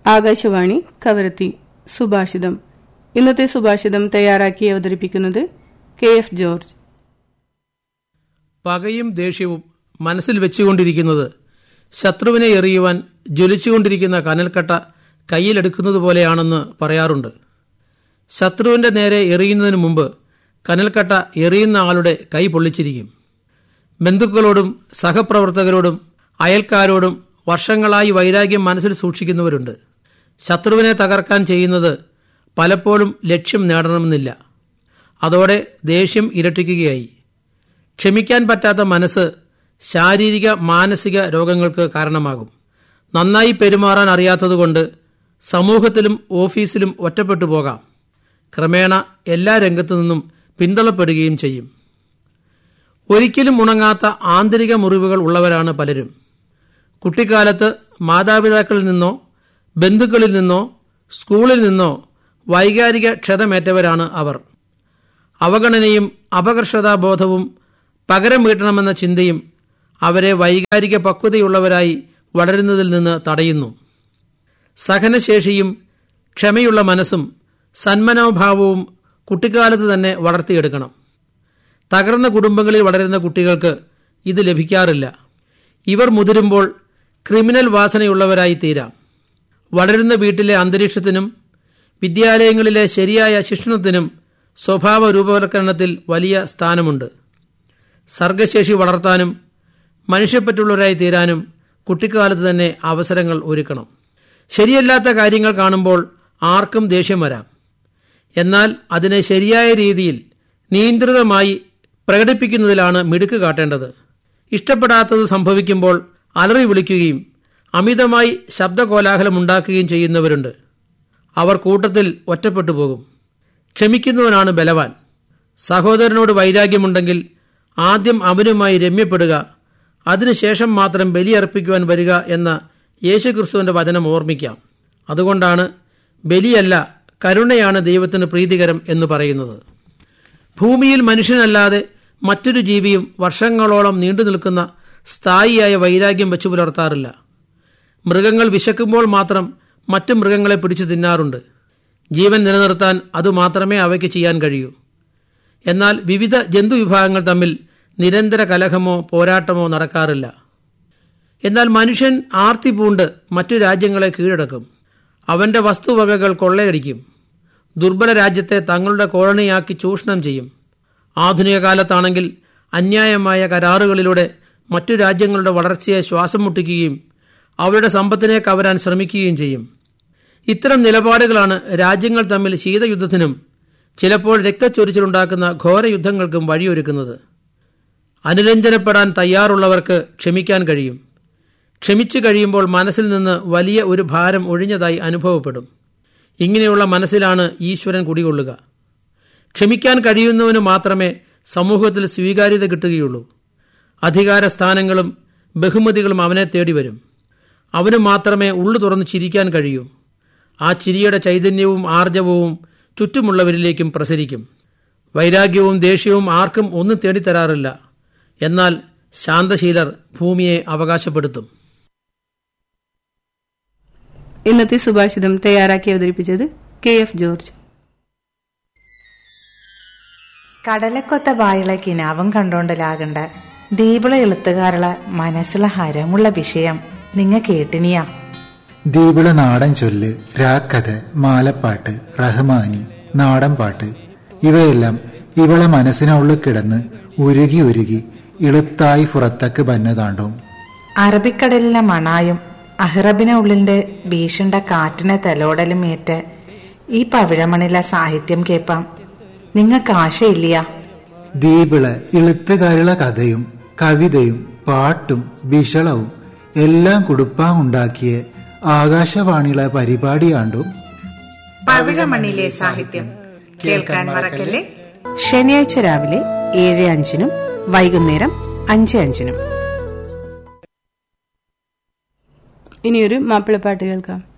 ആകാശവാണി കവരത്തി സുഭാഷിതം ഇന്നത്തെ സുഭാഷിതം തയ്യാറാക്കി അവതരിപ്പിക്കുന്നത് കെ എഫ് ജോർജ് പകയും ദേഷ്യവും മനസ്സിൽ വെച്ചുകൊണ്ടിരിക്കുന്നത് ശത്രുവിനെ എറിയുവാൻ ജ്വലിച്ചുകൊണ്ടിരിക്കുന്ന കനൽക്കട്ട കയ്യിലെടുക്കുന്നത് പോലെയാണെന്ന് പറയാറുണ്ട് ശത്രുവിന്റെ നേരെ എറിയുന്നതിന് മുമ്പ് കനൽക്കട്ട എറിയുന്ന ആളുടെ കൈ പൊള്ളിച്ചിരിക്കും ബന്ധുക്കളോടും സഹപ്രവർത്തകരോടും അയൽക്കാരോടും വർഷങ്ങളായി വൈരാഗ്യം മനസ്സിൽ സൂക്ഷിക്കുന്നവരുണ്ട് ശത്രുവിനെ തകർക്കാൻ ചെയ്യുന്നത് പലപ്പോഴും ലക്ഷ്യം നേടണമെന്നില്ല അതോടെ ദേഷ്യം ഇരട്ടിക്കുകയായി ക്ഷമിക്കാൻ പറ്റാത്ത മനസ്സ് ശാരീരിക മാനസിക രോഗങ്ങൾക്ക് കാരണമാകും നന്നായി പെരുമാറാൻ അറിയാത്തതുകൊണ്ട് സമൂഹത്തിലും ഓഫീസിലും ഒറ്റപ്പെട്ടു പോകാം ക്രമേണ എല്ലാ രംഗത്തു നിന്നും പിന്തള്ളപ്പെടുകയും ചെയ്യും ഒരിക്കലും ഉണങ്ങാത്ത ആന്തരിക മുറിവുകൾ ഉള്ളവരാണ് പലരും കുട്ടിക്കാലത്ത് മാതാപിതാക്കളിൽ നിന്നോ ബന്ധുക്കളിൽ നിന്നോ സ്കൂളിൽ നിന്നോ വൈകാരിക ക്ഷതമേറ്റവരാണ് അവർ അവഗണനയും അപകർഷതാബോധവും പകരം വീട്ടണമെന്ന ചിന്തയും അവരെ വൈകാരിക പക്വതയുള്ളവരായി വളരുന്നതിൽ നിന്ന് തടയുന്നു സഹനശേഷിയും ക്ഷമയുള്ള മനസ്സും സന്മനോഭാവവും കുട്ടിക്കാലത്ത് തന്നെ വളർത്തിയെടുക്കണം തകർന്ന കുടുംബങ്ങളിൽ വളരുന്ന കുട്ടികൾക്ക് ഇത് ലഭിക്കാറില്ല ഇവർ മുതിരുമ്പോൾ ക്രിമിനൽ വാസനയുള്ളവരായി തീരാം വളരുന്ന വീട്ടിലെ അന്തരീക്ഷത്തിനും വിദ്യാലയങ്ങളിലെ ശരിയായ ശിക്ഷണത്തിനും സ്വഭാവ രൂപവൽക്കരണത്തിൽ വലിയ സ്ഥാനമുണ്ട് സർഗശേഷി വളർത്താനും മനുഷ്യപ്പറ്റുള്ളവരായി തീരാനും കുട്ടിക്കാലത്ത് തന്നെ അവസരങ്ങൾ ഒരുക്കണം ശരിയല്ലാത്ത കാര്യങ്ങൾ കാണുമ്പോൾ ആർക്കും ദേഷ്യം വരാം എന്നാൽ അതിനെ ശരിയായ രീതിയിൽ നിയന്ത്രിതമായി പ്രകടിപ്പിക്കുന്നതിലാണ് മിടുക്ക് കാട്ടേണ്ടത് ഇഷ്ടപ്പെടാത്തത് സംഭവിക്കുമ്പോൾ അലറി വിളിക്കുകയും അമിതമായി ശബ്ദകോലാഹലം ഉണ്ടാക്കുകയും ചെയ്യുന്നവരുണ്ട് അവർ കൂട്ടത്തിൽ ഒറ്റപ്പെട്ടു പോകും ക്ഷമിക്കുന്നവനാണ് ബലവാൻ സഹോദരനോട് വൈരാഗ്യമുണ്ടെങ്കിൽ ആദ്യം അവനുമായി രമ്യപ്പെടുക അതിനുശേഷം മാത്രം ബലിയർപ്പിക്കുവാൻ വരിക എന്ന യേശുക്രിസ്തുവിന്റെ വചനം ഓർമ്മിക്കാം അതുകൊണ്ടാണ് ബലിയല്ല കരുണയാണ് ദൈവത്തിന് പ്രീതികരം എന്ന് പറയുന്നത് ഭൂമിയിൽ മനുഷ്യനല്ലാതെ മറ്റൊരു ജീവിയും വർഷങ്ങളോളം നീണ്ടു നിൽക്കുന്ന സ്ഥായിയായ വൈരാഗ്യം വെച്ചു പുലർത്താറില്ല മൃഗങ്ങൾ വിശക്കുമ്പോൾ മാത്രം മറ്റു മൃഗങ്ങളെ പിടിച്ചു തിന്നാറുണ്ട് ജീവൻ നിലനിർത്താൻ അതുമാത്രമേ അവയ്ക്ക് ചെയ്യാൻ കഴിയൂ എന്നാൽ വിവിധ ജന്തുവിഭാഗങ്ങൾ തമ്മിൽ നിരന്തര കലഹമോ പോരാട്ടമോ നടക്കാറില്ല എന്നാൽ മനുഷ്യൻ ആർത്തി പൂണ്ട് മറ്റു രാജ്യങ്ങളെ കീഴടക്കും അവന്റെ വസ്തുവകകൾ കൊള്ളയടിക്കും ദുർബല രാജ്യത്തെ തങ്ങളുടെ കോളനിയാക്കി ചൂഷണം ചെയ്യും ആധുനിക കാലത്താണെങ്കിൽ അന്യായമായ കരാറുകളിലൂടെ മറ്റു രാജ്യങ്ങളുടെ വളർച്ചയെ ശ്വാസം മുട്ടിക്കുകയും അവരുടെ സമ്പത്തിനെ കവരാൻ ശ്രമിക്കുകയും ചെയ്യും ഇത്തരം നിലപാടുകളാണ് രാജ്യങ്ങൾ തമ്മിൽ ശീതയുദ്ധത്തിനും ചിലപ്പോൾ രക്തച്ചൊരിച്ചിലുണ്ടാക്കുന്ന ഘോരയുദ്ധങ്ങൾക്കും വഴിയൊരുക്കുന്നത് അനുരഞ്ജനപ്പെടാൻ തയ്യാറുള്ളവർക്ക് ക്ഷമിക്കാൻ കഴിയും ക്ഷമിച്ചു കഴിയുമ്പോൾ മനസ്സിൽ നിന്ന് വലിയ ഒരു ഭാരം ഒഴിഞ്ഞതായി അനുഭവപ്പെടും ഇങ്ങനെയുള്ള മനസ്സിലാണ് ഈശ്വരൻ കുടികൊള്ളുക ക്ഷമിക്കാൻ കഴിയുന്നവന് മാത്രമേ സമൂഹത്തിൽ സ്വീകാര്യത കിട്ടുകയുള്ളൂ അധികാര സ്ഥാനങ്ങളും ബഹുമതികളും അവനെ തേടി വരും അവന് മാത്രമേ ഉള്ളു തുറന്ന് ചിരിക്കാൻ കഴിയൂ ആ ചിരിയുടെ ചൈതന്യവും ആർജവവും ചുറ്റുമുള്ളവരിലേക്കും പ്രസരിക്കും വൈരാഗ്യവും ദേഷ്യവും ആർക്കും ഒന്നും തേടിത്തരാറില്ല എന്നാൽ ശാന്തശീലർ ഭൂമിയെ അവകാശപ്പെടുത്തും ഇന്നത്തെ സുഭാഷിതം തയ്യാറാക്കി അവതരിപ്പിച്ചത് കെ എഫ് ജോർജ് കടലക്കൊത്ത ബായിളെ കിനാവും കണ്ടോണ്ടലാകണ്ട ദീപിള എളുത്തുകാരുള്ള മനസ്സിലെ ഹരമുള്ള വിഷയം നിങ്ങ കേട്ടിനിയാ ദീപിള നാടൻ ചൊല്ല് രാക്കഥ മാലപ്പാട്ട് റഹ്മാനി നാടൻ പാട്ട് ഇവയെല്ലാം ഇവളെ മനസ്സിനുള്ളിൽ കിടന്ന് ഉരുകി ഉരുകി ഇളുത്തായി പുറത്തേക്ക് ബന്നതാണ്ടും അറബിക്കടലിലെ മണായും അഹ്റബിനെ ഉള്ളിന്റെ ഭീഷണ്ട കാറ്റിനെ തലോടലും ഏറ്റ് ഈ പവിഴമണിലെ സാഹിത്യം കേൾപ്പാം നിങ്ങക്ക് ആശയില്ലയാ ദീപിള ഇളുത്തുകാരുള്ള കഥയും കവിതയും പാട്ടും ബിഷളവും എല്ലാം കുടുപ്പാൻ ഉണ്ടാക്കിയ ആകാശവാണിയിലെ പരിപാടിയാണ്ടും പവിഴമണിലെ സാഹിത്യം കേൾക്കാൻ മറക്കല്ലേ ശനിയാഴ്ച രാവിലെ ഏഴ് അഞ്ചിനും വൈകുന്നേരം അഞ്ച് അഞ്ചിനും ഇനിയൊരു മാപ്പിളപ്പാട്ട് കേൾക്കാം